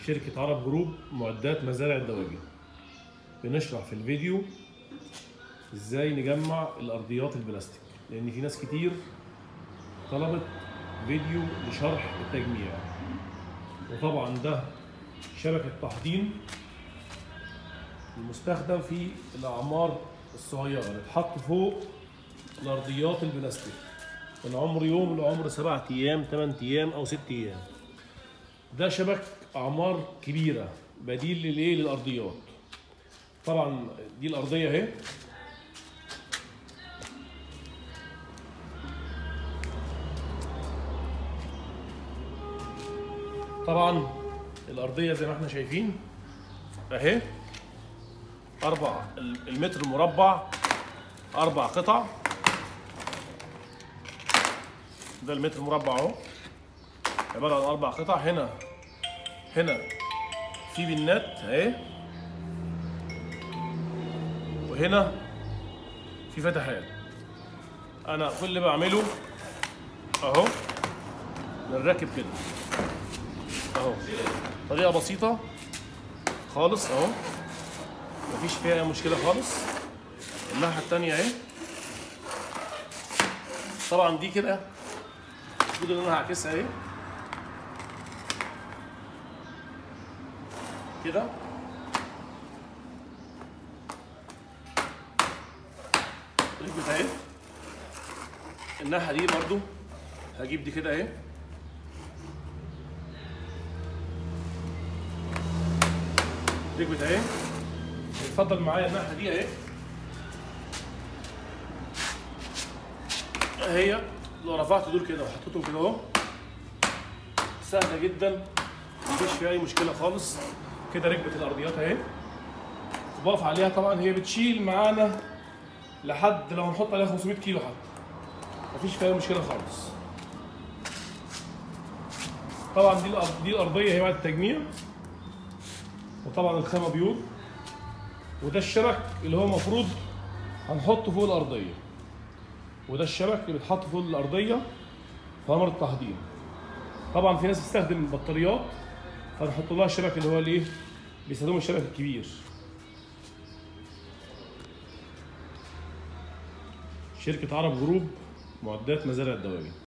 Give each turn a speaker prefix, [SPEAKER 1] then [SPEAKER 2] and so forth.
[SPEAKER 1] شركة عرب جروب معدات مزارع الدواجن بنشرح في الفيديو ازاي نجمع الارضيات البلاستيك لان في ناس كتير طلبت فيديو لشرح التجميع وطبعا ده شبكة تحضين المستخدم في الاعمار الصغيرة اللي بتحط فوق الارضيات البلاستيك من عمر يوم لعمر سبعة ايام 8 ايام او 6 ايام ده شبك اعمار كبيره بديل للايه للارضيات طبعا دي الارضيه اهي طبعا الارضيه زي ما احنا شايفين اهي اربع المتر المربع اربع قطع ده المتر المربع اهو عباره عن اربع قطع هنا هنا في بنات اهي وهنا في فتحات انا كل اللي بعمله اهو بنركب كده اهو طريقه بسيطه خالص اهو مفيش فيها اي مشكله خالص الناحيه التانية اهي طبعا دي كده المفروض ان انا هعكسها اهي كده ركبت اهي الناحيه دي برضو هجيب دي كده اهي ركبت اهي اتفضل معايا الناحيه دي اهي هي لو رفعت دول كده وحطيتهم كده اهو سهله جدا مفيش فيها اي مشكله خالص كده ركبت الارضيات اهي بقف عليها طبعا هي بتشيل معانا لحد لو هنحط عليها 500 كيلو حتى مفيش فيها اي مشكله خالص طبعا دي الأرض- دي الارضيه هي بعد التجميع وطبعا الخامه بيور وده الشبك اللي هو المفروض هنحطه فوق الارضيه وده الشبك اللي بيتحط فوق الارضيه في امر التحضير طبعا في ناس بتستخدم بطاريات فنحط لها الشبك اللي هو الايه بيستخدموا الشبك الكبير شركة عرب جروب معدات مزارع الدواجن